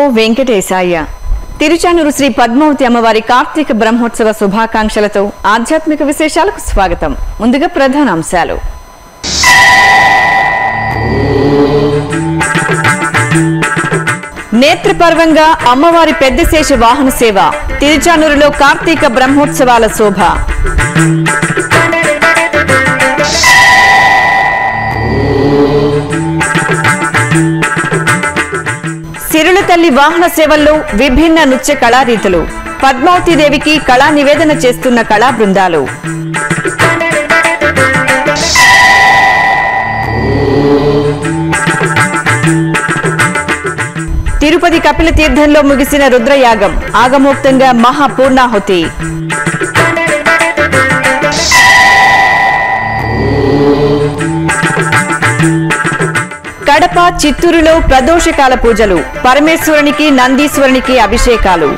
వెంకటేశాయ తిరుచానూరు శ్రీ పద్మావతి అమ్మవారి కార్తీక బ్రహ్మోత్సవ శుభాకాంక్షలతో ఆధ్యాత్మిక విశేషాలకు స్వాగతం ముందుగా ప్రధాన అంశాలు నేత్రపర్వంగా అమ్మవారి పెద్దశేష వాహన సేవ తిరుచానూరులో కార్తీక బ్రహ్మోత్సవాల శోభ సిరుల తల్లి వాహన సేవల్లో విభిన్న నృత్య కళారీతులు పద్మావతీదేవికి కళా నివేదన చేస్తున్న కళా బృందాలు తిరుపతి కపిల తీర్థంలో ముగిసిన రుద్రయాగం ఆగమోక్తంగా మహాపూర్ణాహుతి కడప చిత్తూరులో ప్రదోషకాల పూజలు పరమేశ్వరునికి నందీశ్వరునికి అభిషేకాలు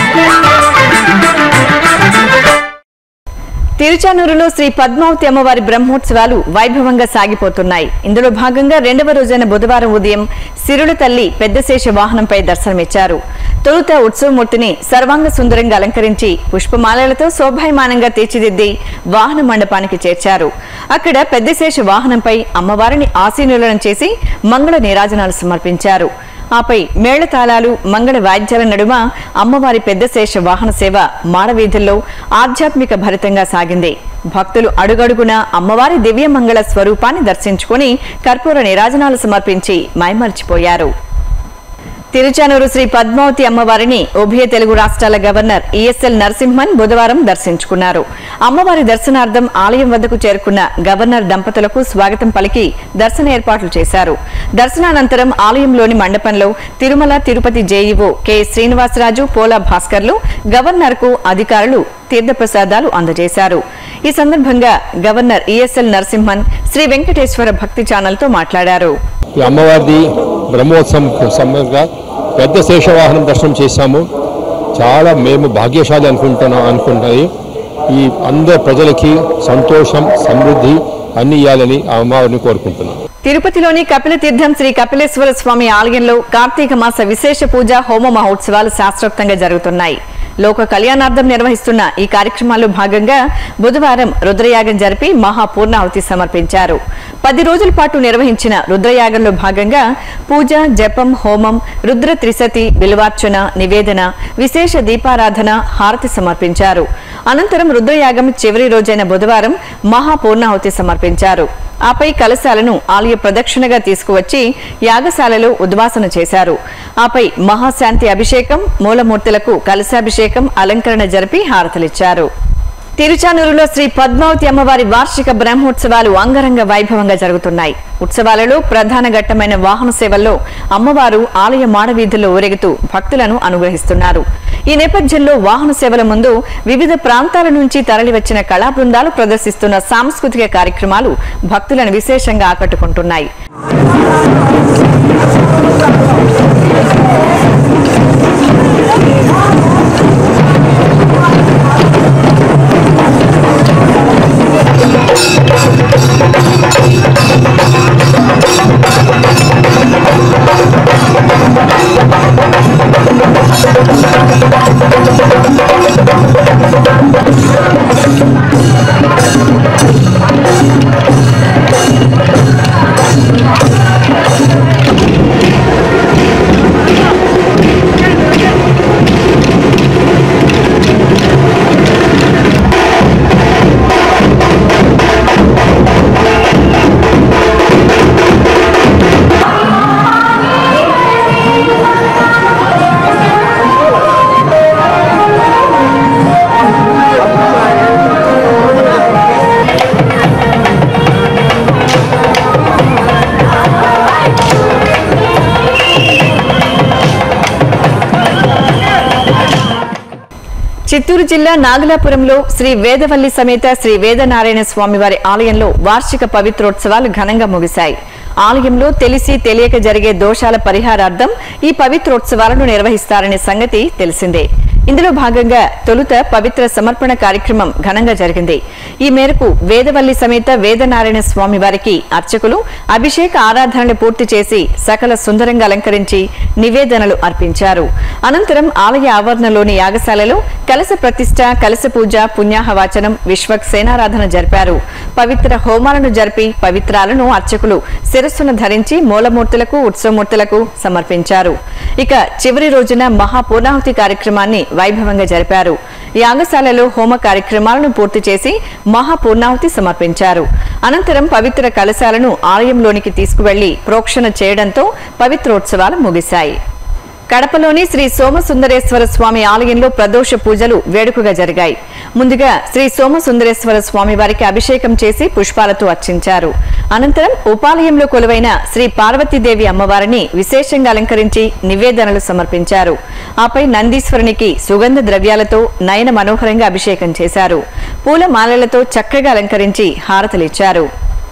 తిరుచానూరులో శ్రీ పద్మావతి అమ్మవారి బ్రహ్మోత్సవాలు వైభవంగా సాగిపోతున్నాయి ఇందులో భాగంగా రెండవ రోజైన బుధవారం ఉదయం సిరుల తల్లి పెద్దశేష వాహనంపై దర్శనమిచ్చారు తొలుత ఉత్సవమూర్తిని సర్వాంగ సుందరంగా అలంకరించి పుష్పమాలలతో శోభాయమానంగా తీర్చిదిద్ది వాహన మండపానికి చేర్చారు అక్కడ పెద్దశేష వాహనంపై అమ్మవారిని ఆసీనులను చేసి మంగళ నీరాజనాలు సమర్పించారు ఆపై మేళతాళాలు మంగళ వాయిద్యాల నడుమ అమ్మవారి పెద్దశేష వాహన సేవ మాడవీధుల్లో ఆధ్యాత్మిక భరితంగా సాగింది భక్తులు అడుగడుగున అమ్మవారి దివ్య మంగళ స్వరూపాన్ని దర్శించుకుని కర్పూర నీరాజనాలు సమర్పించి మైమర్చిపోయారు తిరుచానూరు శ్రీ పద్మావతి అమ్మవారిని ఉభయ తెలుగు రాష్ట్రాల గవర్నర్ ఈఎస్ఎల్ నరసింహన్ బుధవారం దర్శించుకున్నారు అమ్మవారి దర్శనార్థం ఆలయం వద్దకు చేరుకున్న గవర్నర్ దంపతులకు స్వాగతం పలికి దర్శన ఏర్పాట్లు చేశారు దర్శనానంతరం ఆలయంలోని మండపంలో తిరుమల తిరుపతి జేఈఓ కె శ్రీనివాసరాజు పోలా భాస్కర్లు గవర్నర్ కు అధికారులు తీర్థప్రసాదాలు అందజేశారు ఈ సందర్భంగా గవర్నర్ ఈఎస్ఎల్ నరసింహన్ శ్రీ వెంకటేశ్వర భక్తి ఛానల్తో మాట్లాడారు ఈ అమ్మవారిది బ్రహ్మోత్సవం సందర్భంగా పెద్ద శేషవాహనం దర్శనం చేశాము చాలా మేము భాగ్యశాలి అనుకుంటున్నాం అనుకుంటున్నది ఈ అందరి ప్రజలకి సంతోషం సమృద్ధి అన్ని ఇవ్వాలని ఆ అమ్మవారిని కోరుకుంటున్నాం తిరుపతిలోని కపిల తీర్థం శ్రీ కపిలేశ్వర స్వామి ఆలయంలో కార్తీక మాస విశేష పూజ హోమ మహోత్సవాలు శాస్త్రోక్తంగా జరుగుతున్నాయి లోక కళ్యాణార్థం నిర్వహిస్తున్న ఈ కార్యక్రమాల్లో భాగంగా బుధవారం రుద్రయాగం జరిపి మహాపూర్ణాహుతి సమర్పించారు పది రోజుల పాటు నిర్వహించిన రుద్రయాగంలో భాగంగా పూజ జపం హోమం రుద్ర త్రిశతి బిల్వార్చన నివేదన విశేష దీపారాధన హారతి సమర్పించారు అనంతరం రుద్రయాగం చివరి రోజైన బుధవారం మహాపూర్ణాహుతి సమర్పించారు ఆపై కలశాలను ఆలయ ప్రదక్షిణగా తీసుకువచ్చి యాగశాలలో ఉద్వాసన చేశారు ఆపై మహాశాంతి అభిషేకం మూలమూర్తులకు కలశాభిషేకం అలంకరణ జరిపి హారతలిచ్చారు తిరుచానూరులో శ్రీ పద్మావతి అమ్మవారి వార్షిక బ్రహ్మోత్సవాలు అంగరంగ వైభవంగా జరుగుతున్నాయి ఉత్సవాలలో ప్రధాన ఘట్టమైన వాహన సేవల్లో అమ్మవారు ఆలయ మాడవీధుల్లో ఊరేగుతూ భక్తులను అనుగ్రహిస్తున్నారు ఈ నేపథ్యంలో వాహన సేవల ముందు వివిధ ప్రాంతాల నుంచి తరలివచ్చిన కళా బృందాలు ప్రదర్శిస్తున్న సాంస్కృతిక కార్యక్రమాలు భక్తులను విశేషంగా ఆకట్టుకుంటున్నాయి చిత్తూరు జిల్లా నాగలాపురంలో శ్రీ వేదవల్లి సమేత శ్రీ వేదనారాయణ స్వామివారి ఆలయంలో వార్షిక పవిత్రోత్సవాలు ఘనంగా ముగిశాయి ఆలయంలో తెలిసి తెలియక జరిగే దోషాల పరిహారార్థం ఈ పవిత్రోత్సవాలను నిర్వహిస్తారనే సంగతి తెలిసిందే ఇందులో భాగంగా తొలుత పవిత్ర సమర్పణ కార్యక్రమం ఘనంగా జరిగింది ఈ మేరకు వేదవల్లి సమేత వేదనారాయణ స్వామి వారికి అర్చకులు అభిషేక ఆరాధనలు పూర్తి చేసి సకల సుందరంగా అలంకరించి నివేదనలు అర్పించారు అనంతరం ఆలయ ఆవరణలోని యాగశాలలో కలశ ప్రతిష్ట కలశ పూజ పుణ్యాహవాచనం విశ్వక్ సేనారాధన జరిపారు పవిత్ర హోమాలను జరిపి పవిత్రాలను అర్చకులు శిరస్సును ధరించి మూలమూర్తులకు ఉత్సవమూర్తులకు సమర్పించారు ఇక చివరి రోజున మహాపూర్ణాహుతి కార్యక్రమాన్ని వైభవంగా జరిపారు యాగశాలలో హోమ కార్యక్రమాలను పూర్తి చేసి మహాపూర్ణాహుతి సమర్పించారు అనంతరం పవిత్ర కలశాలను ఆలయంలోనికి తీసుకువెళ్లి ప్రోక్షణ చేయడంతో పవిత్రోత్సవాలు ముగిశాయి కడపలోని శ్రీ సోమసుందరేశ్వర స్వామి ఆలయంలో ప్రదోష పూజలు వేడుకగా జరిగాయి ముందుగా శ్రీ సోమసుందరేశ్వర స్వామి వారికి అభిషేకం చేసి పుష్పాలతో అర్చించారు అనంతరం ఉపాలయంలో కొలువైన శ్రీ పార్వతీదేవి అమ్మవారిని విశేషంగా అలంకరించి నివేదనలు సమర్పించారు ఆపై నందీశ్వరునికి సుగంధ ద్రవ్యాలతో నయన మనోహరంగా అభిషేకం చేశారు పూల మాలలతో చక్కగా అలంకరించి హారతలిచ్చారు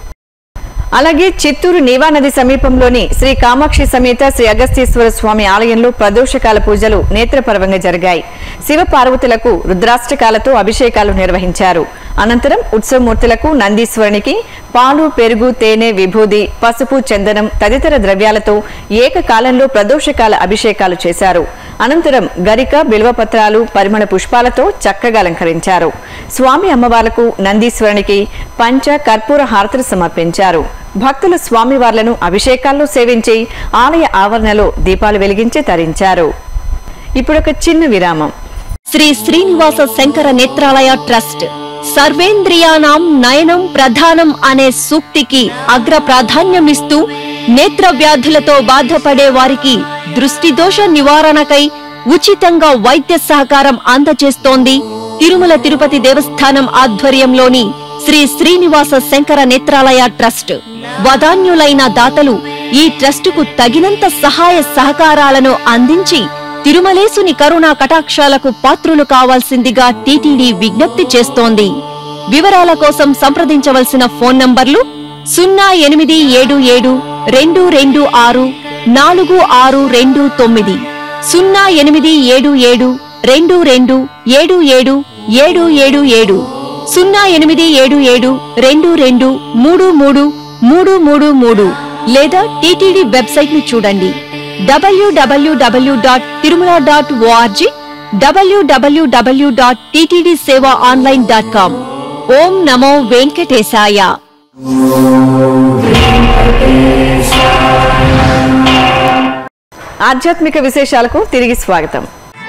అలాగే చిత్తూరు నీవా నది సమీపంలోని శ్రీ కామాక్షి సమేత శ్రీ అగస్తీశ్వర స్వామి ఆలయంలో ప్రదోషకాల పూజలు నేత్రపర్వంగా జరిగాయి శివ పార్వతులకు రుద్రాష్టకాలతో అభిషేకాలు నిర్వహించారు అనంతరం ఉత్సవమూర్తులకు నందీశ్వరునికి పాలు పెరుగు తేనె విభూది పసుపు చందనం తదితర ద్రవ్యాలతో ఏకకాలంలో ప్రదోషకాల అభిషేకాలు చేశారు అనంతరం గరిక బిల్వపత్రాలు పరిమళ పుష్పాలతో చక్కగా అలంకరించారు స్వామి అమ్మవార్లకు నందీశ్వరునికి పంచ కర్పూర హారతులు సమర్పించారు భక్తులు స్వామివార్లను అభిషేకాల్లో సేవించి ఆలయ ఆవరణలో దీపాలు వెలిగించి తరించారు ఇప్పుడొక చిన్న విరామం శ్రీ శ్రీనివాస శంకర నేత్రాలయ ట్రస్ట్ సర్వేంద్రియానాం నయనం ప్రధానం అనే సూక్తికి అగ్ర ప్రాధాన్యమిస్తూ నేత్ర వ్యాధులతో బాధపడే వారికి దృష్టి దోష నివారణకై ఉచితంగా వైద్య సహకారం అందజేస్తోంది తిరుమల తిరుపతి దేవస్థానం ఆధ్వర్యంలోని శ్రీ శ్రీనివాస శంకర నేత్రాలయ ట్రస్ట్ వదాన్యులైన దాతలు ఈ ట్రస్టుకు తగినంత సహాయ సహకారాలను అందించి తిరుమలేసుని కరుణా కటాక్షాలకు పాత్రులు కావాల్సిందిగా టీటీడీ విజ్ఞప్తి చేస్తోంది వివరాల కోసం సంప్రదించవలసిన ఫోన్ నంబర్లు సున్నా ఎనిమిది ఏడు ఏడు రెండు రెండు ఆరు నాలుగు ఆరు రెండు తొమ్మిది సున్నా ఎనిమిది ఏడు ఏడు రెండు రెండు ఏడు ఏడు ఏడు ఏడు ఏడు సున్నా ఎనిమిది ఏడు ఏడు రెండు రెండు మూడు మూడు మూడు మూడు మూడు లేదా టీటీడీ వెబ్సైట్ ను చూడండి WWW dot Tirumala dot ORG WWW dot TTD Seva online dot com ఓం నమో వెంకటేశాయ ఆధ్యాత్మిక విశేషాలకు తిరిగి స్వాగతం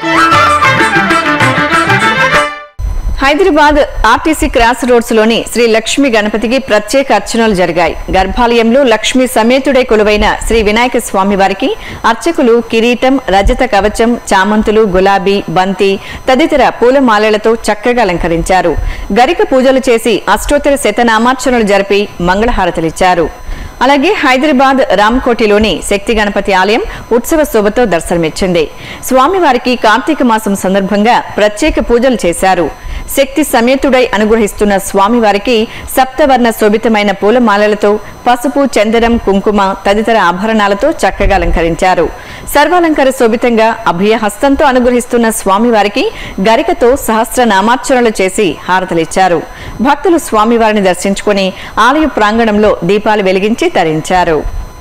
హైదరాబాద్ ఆర్టీసీ క్రాస్ రోడ్స్ లోని శ్రీ లక్ష్మీ గణపతికి ప్రత్యేక అర్చనలు జరిగాయి గర్భాలయంలో లక్ష్మీ సమేతుడై కొలువైన శ్రీ వినాయక స్వామి వారికి అర్చకులు కిరీటం రజత కవచం చామంతులు గులాబీ బంతి తదితర పూలమాలలతో చక్కగా అలంకరించారు గరిక పూజలు చేసి అష్టోత్తర శతనామార్చనలు జరిపి మంగళహారతలిచ్చారు అలాగే హైదరాబాద్ రామకోటిలోని శక్తి గణపతి ఆలయం ఉత్సవ శోభతో దర్శనమిచ్చింది స్వామివారికి కార్తీక మాసం సందర్భంగా ప్రత్యేక పూజలు చేశారు శక్తి సమేతుడై అనుగ్రహిస్తున్న స్వామివారికి సప్తవర్ణ శోభితమైన పూలమాలలతో పసుపు చందనం కుంకుమ తదితర ఆభరణాలతో చక్కగా అలంకరించారు సర్వాలంకార శోభితంగా అభయహస్తంతో అనుగ్రహిస్తున్న స్వామివారికి గరికతో సహస్ర నామార్చనలు చేసి హారతలిచ్చారు భక్తులు స్వామివారిని దర్శించుకుని ఆలయ ప్రాంగణంలో దీపాలు వెలిగించి తరించారు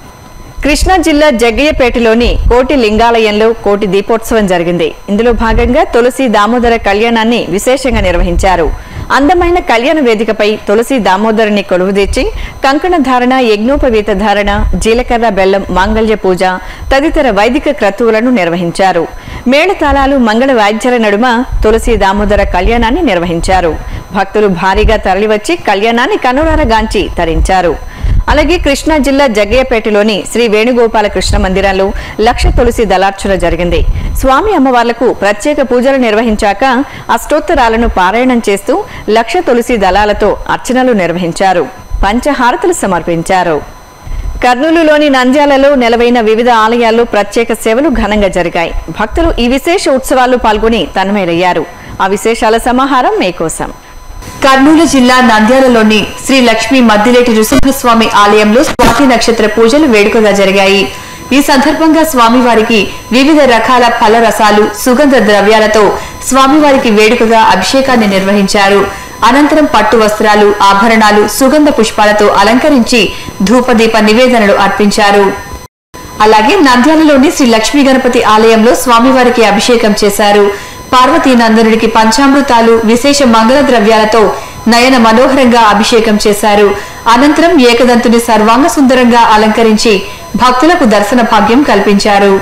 కృష్ణా జిల్లా జగ్గయ్యపేటలోని కోటి లింగాలయంలో కోటి దీపోత్సవం జరిగింది ఇందులో భాగంగా తులసి దామోదర కళ్యాణాన్ని విశేషంగా నిర్వహించారు అందమైన కళ్యాణ వేదికపై తులసి దామోదరుని కొలువుదీర్చి కంకణ ధారణ యజ్ఞోపవీత ధారణ జీలకర్ర బెల్లం మాంగళ్య పూజ తదితర వైదిక క్రతువులను నిర్వహించారు మేళతాళాలు మంగళ వాయిద్యాల నడుమ తులసి దామోదర కళ్యాణాన్ని నిర్వహించారు భక్తులు భారీగా తరలివచ్చి కళ్యాణాన్ని కనురారగాంచి తరించారు అలాగే కృష్ణా జిల్లా జగ్గయ్యపేటలోని శ్రీ వేణుగోపాల కృష్ణ మందిరంలో లక్ష తులసి దళార్చన జరిగింది స్వామి అమ్మవార్లకు ప్రత్యేక పూజలు నిర్వహించాక అష్టోత్తరాలను పారాయణం చేస్తూ లక్ష తులసి దళాలతో అర్చనలు నిర్వహించారు పంచహారతులు సమర్పించారు కర్నూలులోని నంద్యాలలో నెలవైన వివిధ ఆలయాల్లో ప్రత్యేక సేవలు ఘనంగా జరిగాయి భక్తులు ఈ విశేష ఉత్సవాల్లో పాల్గొని తన్మయలయ్యారు ఆ విశేషాల సమాహారం మీకోసం కర్నూలు జిల్లా నంద్యాలలోని శ్రీ లక్ష్మీ మద్దిలేటి నృసింహస్వామి ఆలయంలో స్వాతి నక్షత్ర పూజలు వేడుకగా జరిగాయి ఈ సందర్భంగా స్వామివారికి వివిధ రకాల ఫల రసాలు సుగంధ ద్రవ్యాలతో స్వామివారికి వేడుకగా అభిషేకాన్ని నిర్వహించారు అనంతరం పట్టు వస్త్రాలు ఆభరణాలు సుగంధ పుష్పాలతో అలంకరించి ధూపదీప నివేదనలు అర్పించారు అలాగే నంద్యాలలోని శ్రీ లక్ష్మీ గణపతి ఆలయంలో స్వామివారికి అభిషేకం చేశారు పార్వతీ నందనుడికి పంచామృతాలు విశేష మంగళ ద్రవ్యాలతో నయన మనోహరంగా అభిషేకం చేశారు అనంతరం ఏకదంతుని సర్వాంగ సుందరంగా అలంకరించి భక్తులకు దర్శన భాగ్యం కల్పించారు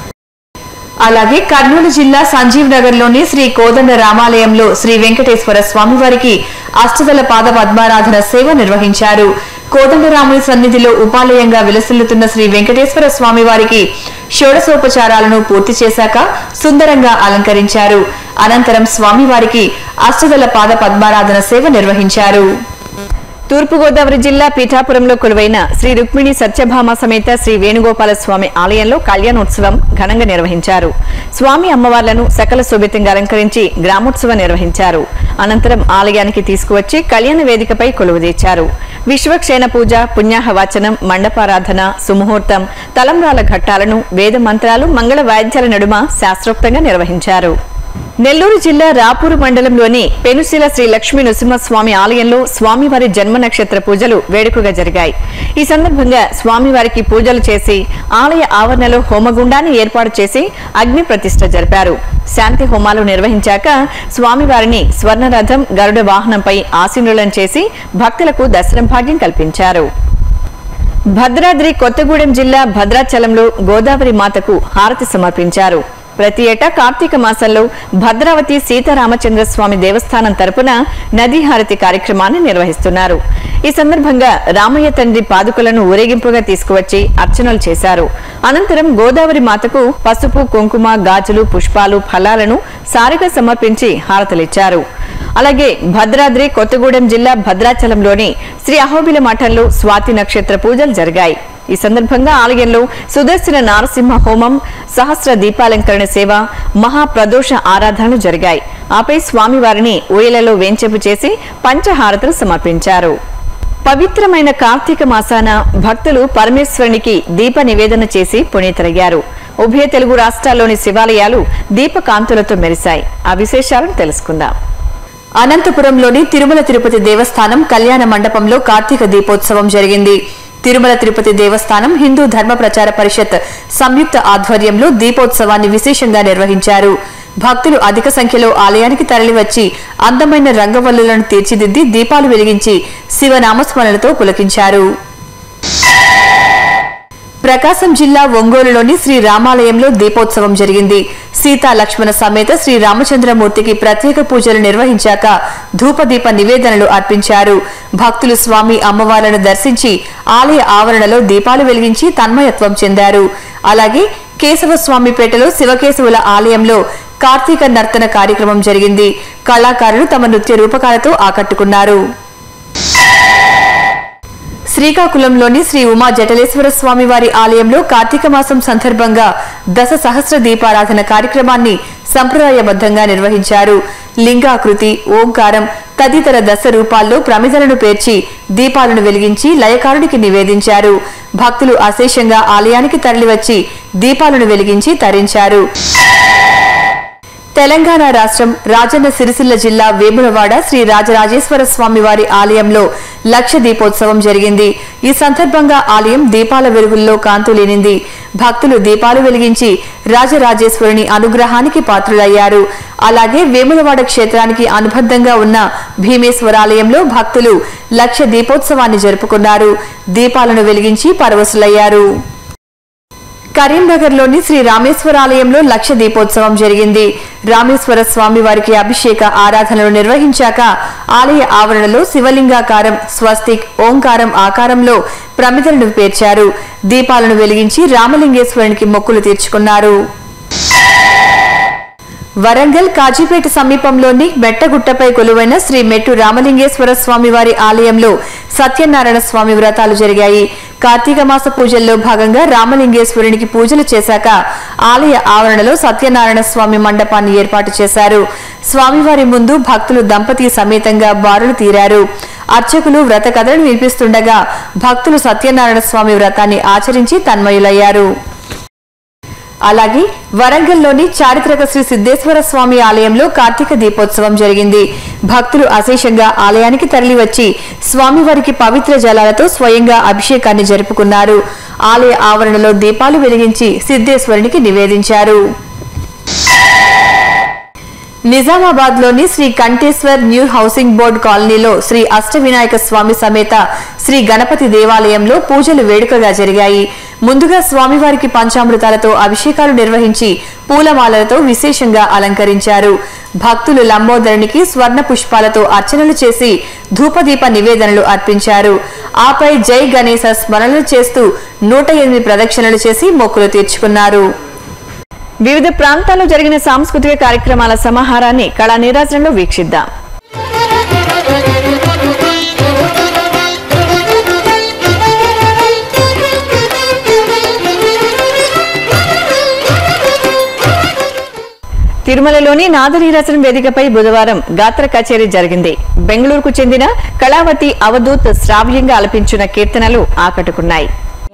అలాగే కర్నూలు జిల్లా సంజీవ్ నగర్ లోని శ్రీ కోదండ రామాలయంలో శ్రీ వెంకటేశ్వర స్వామివారికి అష్టదల పాద పద్మారాధన సేవ నిర్వహించారు కోదండరాముని సన్నిధిలో ఉపాలయంగా విలసిల్లుతున్న శ్రీ వెంకటేశ్వర స్వామివారికి షోడశోపచారాలను పూర్తి చేశాక సుందరంగా అలంకరించారు అనంతరం స్వామివారికి అష్టదల పాద పద్మారాధన సేవ నిర్వహించారు తూర్పుగోదావరి జిల్లా పీఠాపురంలో కొలువైన శ్రీ రుక్మిణి సత్యభామ సమేత శ్రీ వేణుగోపాల స్వామి ఆలయంలో కళ్యాణోత్సవం ఘనంగా నిర్వహించారు స్వామి అమ్మవార్లను సకల శోభితంగా అలంకరించి గ్రామోత్సవం నిర్వహించారు అనంతరం ఆలయానికి తీసుకువచ్చి కళ్యాణ వేదికపై కొలువుదీర్చారు విశ్వక్షేణ పూజ పుణ్యాహవాచనం మండపారాధన సుముహూర్తం తలంబ్రాల ఘట్టాలను వేద మంత్రాలు మంగళ వాయిద్యాల నడుమ శాస్త్రోక్తంగా నిర్వహించారు నెల్లూరు జిల్లా రాపూరు మండలంలోని పెనుశిల శ్రీ లక్ష్మీ నృసింహస్వామి ఆలయంలో స్వామివారి జన్మ నక్షత్ర పూజలు వేడుకగా జరిగాయి ఈ సందర్భంగా స్వామివారికి పూజలు చేసి ఆలయ ఆవరణలో హోమగుండాన్ని ఏర్పాటు చేసి అగ్ని ప్రతిష్ఠ జరిపారు శాంతి హోమాలు నిర్వహించాక స్వామివారిని స్వర్ణరథం గరుడ వాహనంపై ఆసీనులను చేసి భక్తులకు దర్శనం భాగ్యం కల్పించారు భద్రాద్రి కొత్తగూడెం జిల్లా భద్రాచలంలో గోదావరి మాతకు హారతి సమర్పించారు ప్రతి ఏటా కార్తీక మాసంలో భద్రావతి సీతారామచంద్ర స్వామి దేవస్థానం తరపున నదీ హారతి కార్యక్రమాన్ని నిర్వహిస్తున్నారు ఈ సందర్భంగా రామయ్య తండ్రి పాదుకలను ఊరేగింపుగా తీసుకువచ్చి అర్చనలు చేశారు అనంతరం గోదావరి మాతకు పసుపు కుంకుమ గాజులు పుష్పాలు ఫలాలను సారిగా సమర్పించి హారతలిచ్చారు అలాగే భద్రాద్రి కొత్తగూడెం జిల్లా భద్రాచలంలోని శ్రీ అహోబిల మఠంలో స్వాతి నక్షత్ర పూజలు జరిగాయి ఈ సందర్భంగా ఆలయంలో సుదర్శన నారసింహ హోమం సహస్ర దీపాలంకరణ సేవ మహాప్రదోష ఆరాధనలు జరిగాయి ఆపై స్వామివారిని ఊయలలో వేంచెపు చేసి పంచహారతలు సమర్పించారు పవిత్రమైన కార్తీక మాసాన భక్తులు పరమేశ్వరునికి దీప నివేదన చేసి పునీతులయ్యారు ఉభయ తెలుగు రాష్ట్రాల్లోని శివాలయాలు దీపకాంతులతో మెరిశాయి ఆ విశేషాలను తెలుసుకుందాం అనంతపురంలోని తిరుమల తిరుపతి దేవస్థానం కళ్యాణ మండపంలో కార్తీక దీపోత్సవం జరిగింది తిరుమల తిరుపతి దేవస్థానం హిందూ ధర్మ ప్రచార పరిషత్ సంయుక్త ఆధ్వర్యంలో దీపోత్సవాన్ని విశేషంగా నిర్వహించారు భక్తులు అధిక సంఖ్యలో ఆలయానికి తరలివచ్చి అందమైన రంగవల్లులను తీర్చిదిద్ది దీపాలు వెలిగించి శివనామస్మరణలతో పులకించారు ప్రకాశం జిల్లా ఒంగోలులోని శ్రీ రామాలయంలో దీపోత్సవం జరిగింది సీతా లక్ష్మణ సమేత శ్రీ రామచంద్రమూర్తికి ప్రత్యేక పూజలు నిర్వహించాక ధూపదీప నివేదనలు అర్పించారు భక్తులు స్వామి అమ్మవార్లను దర్శించి ఆలయ ఆవరణలో దీపాలు వెలిగించి తన్మయత్వం చెందారు అలాగే కేశవస్వామిపేటలో శివకేశవుల ఆలయంలో కార్తీక నర్తన కార్యక్రమం జరిగింది కళాకారులు తమ నృత్య రూపకాలతో ఆకట్టుకున్నారు శ్రీకాకుళంలోని శ్రీ ఉమా జటలేశ్వర స్వామి వారి ఆలయంలో కార్తీక మాసం సందర్భంగా దశ సహస్ర దీపారాధన కార్యక్రమాన్ని సంప్రదాయబద్ధంగా నిర్వహించారు లింగాకృతి ఓంకారం తదితర దశ రూపాల్లో ప్రమిదలను పేర్చి దీపాలను వెలిగించి లయకారుడికి నివేదించారు భక్తులు అశేషంగా ఆలయానికి తరలివచ్చి దీపాలను వెలిగించి తరించారు తెలంగాణ రాష్ట్రం రాజన్న సిరిసిల్ల జిల్లా వేములవాడ శ్రీ రాజరాజేశ్వర స్వామి వారి ఆలయంలో లక్ష దీపోత్సవం జరిగింది ఈ సందర్భంగా ఆలయం దీపాల వెలుగుల్లో కాంతులేనింది భక్తులు దీపాలు వెలిగించి రాజరాజేశ్వరుని అనుగ్రహానికి పాత్రులయ్యారు అలాగే వేములవాడ క్షేత్రానికి అనుబద్ధంగా ఉన్న భీమేశ్వరాలయంలో భక్తులు లక్ష దీపోత్సవాన్ని జరుపుకున్నారు దీపాలను వెలిగించి పరవశులయ్యారు కరీంనగర్లోని శ్రీ రామేశ్వర ఆలయంలో లక్ష దీపోత్సవం జరిగింది రామేశ్వర స్వామి వారికి అభిషేక ఆరాధనలు నిర్వహించాక ఆలయ ఆవరణలో శివలింగాకారం స్వస్తిక్ ఓంకారం ఆకారంలో ప్రమిదలను పేర్చారు దీపాలను వెలిగించి రామలింగేశ్వరునికి మొక్కులు తీర్చుకున్నారు వరంగల్ కాజీపేట సమీపంలోని మెట్టగుట్టపై కొలువైన శ్రీ మెట్టు రామలింగేశ్వర స్వామి వారి ఆలయంలో సత్యనారాయణ స్వామి వ్రతాలు జరిగాయి కార్తీక మాస పూజల్లో భాగంగా రామలింగేశ్వరునికి పూజలు చేశాక ఆలయ ఆవరణలో సత్యనారాయణ స్వామి మండపాన్ని ఏర్పాటు చేశారు స్వామివారి ముందు భక్తులు దంపతి సమేతంగా బారులు తీరారు అర్చకులు వ్రత కథలను వినిపిస్తుండగా భక్తులు సత్యనారాయణ స్వామి వ్రతాన్ని ఆచరించి తన్మయులయ్యారు అలాగే వరంగల్లోని చారిత్రక శ్రీ సిద్ధేశ్వర స్వామి ఆలయంలో కార్తీక దీపోత్సవం జరిగింది భక్తులు అశేషంగా ఆలయానికి తరలివచ్చి స్వామివారికి పవిత్ర జలాలతో స్వయంగా అభిషేకాన్ని జరుపుకున్నారు ఆలయ ఆవరణలో దీపాలు వెలిగించి సిద్ధేశ్వరునికి నివేదించారు నిజామాబాద్ లోని Sri Kanteshwar new housing board కాలనీలో శ్రీ అష్టవినాయక స్వామి సమేత శ్రీ గణపతి దేవాలయంలో పూజలు వేడుకగా జరిగాయి ముందుగా స్వామివారికి పంచామృతాలతో అభిషేకాలు నిర్వహించి పూలమాలలతో విశేషంగా అలంకరించారు భక్తులు లంబోదరునికి స్వర్ణ పుష్పాలతో అర్చనలు చేసి ధూపదీప నివేదనలు అర్పించారు ఆపై జై గణేశ స్మరణలు చేస్తూ నూట ఎనిమిది ప్రదక్షిణలు చేసి మొక్కులు తీర్చుకున్నారు వివిధ ప్రాంతాల్లో జరిగిన సాంస్కృతిక కార్యక్రమాల సమాహారాన్ని కళా నీరాజనంలో వీక్షిద్దాం తిరుమలలోని నాదనీరాజనం వేదికపై బుధవారం గాత్ర కచేరీ జరిగింది బెంగళూరుకు చెందిన కళావతి అవధూత్ శ్రావ్యంగా ఆలపించిన కీర్తనలు ఆకట్టుకున్నాయి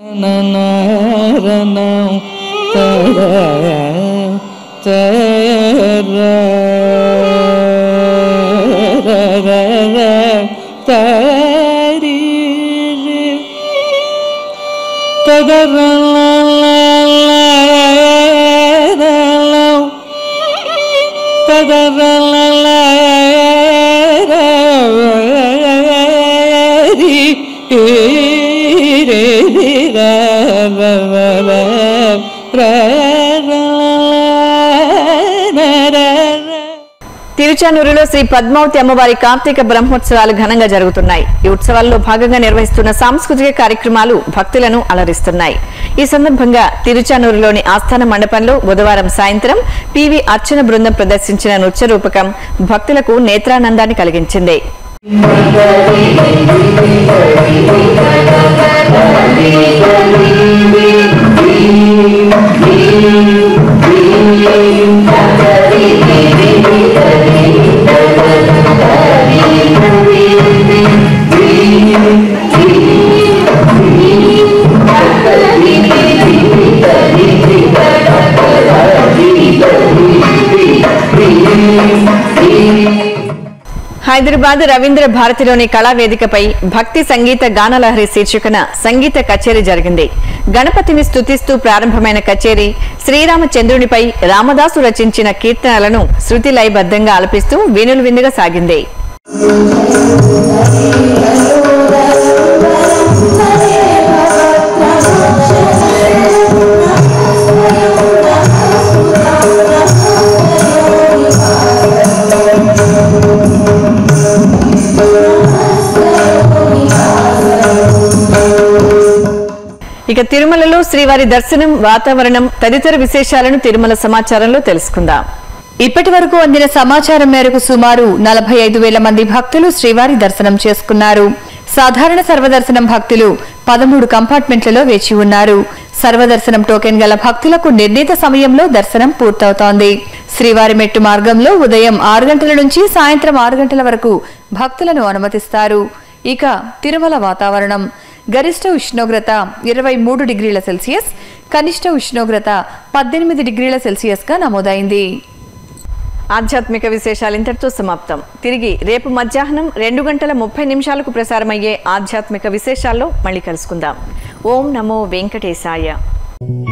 తిరుచానూరులో శ్రీ పద్మావతి అమ్మవారి కార్తీక బ్రహ్మోత్సవాలు ఘనంగా జరుగుతున్నాయి ఈ ఉత్సవాల్లో భాగంగా నిర్వహిస్తున్న సాంస్కృతిక కార్యక్రమాలు భక్తులను అలరిస్తున్నాయి ఈ సందర్భంగా తిరుచానూరులోని ఆస్థాన మండపంలో బుధవారం సాయంత్రం పివి అర్చన బృందం ప్రదర్శించిన నృత్య రూపకం భక్తులకు నేత్రానందాన్ని కలిగించింది హైదరాబాద్ రవీంద్ర భారతిలోని కళా వేదికపై భక్తి సంగీత గానలహరి శీర్షికన సంగీత కచేరీ జరిగింది గణపతిని స్తుతిస్తూ ప్రారంభమైన కచేరీ శ్రీరామచంద్రునిపై రామదాసు రచించిన కీర్తనలను శృతి లయబద్ధంగా ఆలపిస్తూ వీణులు విందుగా సాగింది ఇక తిరుమలలో శ్రీవారి దర్శనం వాతావరణం తదితర విశేషాలను తిరుమల సమాచారంలో తెలుసుకుందాం ఇప్పటి వరకు అందిన సమాచారం మేరకు సుమారు నలభై ఐదు వేల మంది భక్తులు శ్రీవారి దర్శనం చేసుకున్నారు సాధారణ సర్వదర్శనం భక్తులు పదమూడు కంపార్ట్మెంట్లలో వేచి ఉన్నారు సర్వదర్శనం టోకెన్ గల భక్తులకు నిర్ణీత సమయంలో దర్శనం పూర్తవుతోంది శ్రీవారి మెట్టు మార్గంలో ఉదయం ఆరు గంటల నుంచి సాయంత్రం ఆరు గంటల వరకు భక్తులను అనుమతిస్తారు ఇక తిరుమల వాతావరణం గరిష్ట ఉష్ణోగ్రత ఇరవై మూడు డిగ్రీల సెల్సియస్ కనిష్ట ఉష్ణోగ్రత పద్దెనిమిది డిగ్రీల సెల్సియస్ గా నమోదైంది ఆధ్యాత్మిక విశేషాలు ఇంతటితో సమాప్తం తిరిగి రేపు మధ్యాహ్నం రెండు గంటల ముప్పై నిమిషాలకు ప్రసారమయ్యే ఆధ్యాత్మిక విశేషాల్లో మళ్ళీ కలుసుకుందాం ఓం నమో వెంకటేశాయ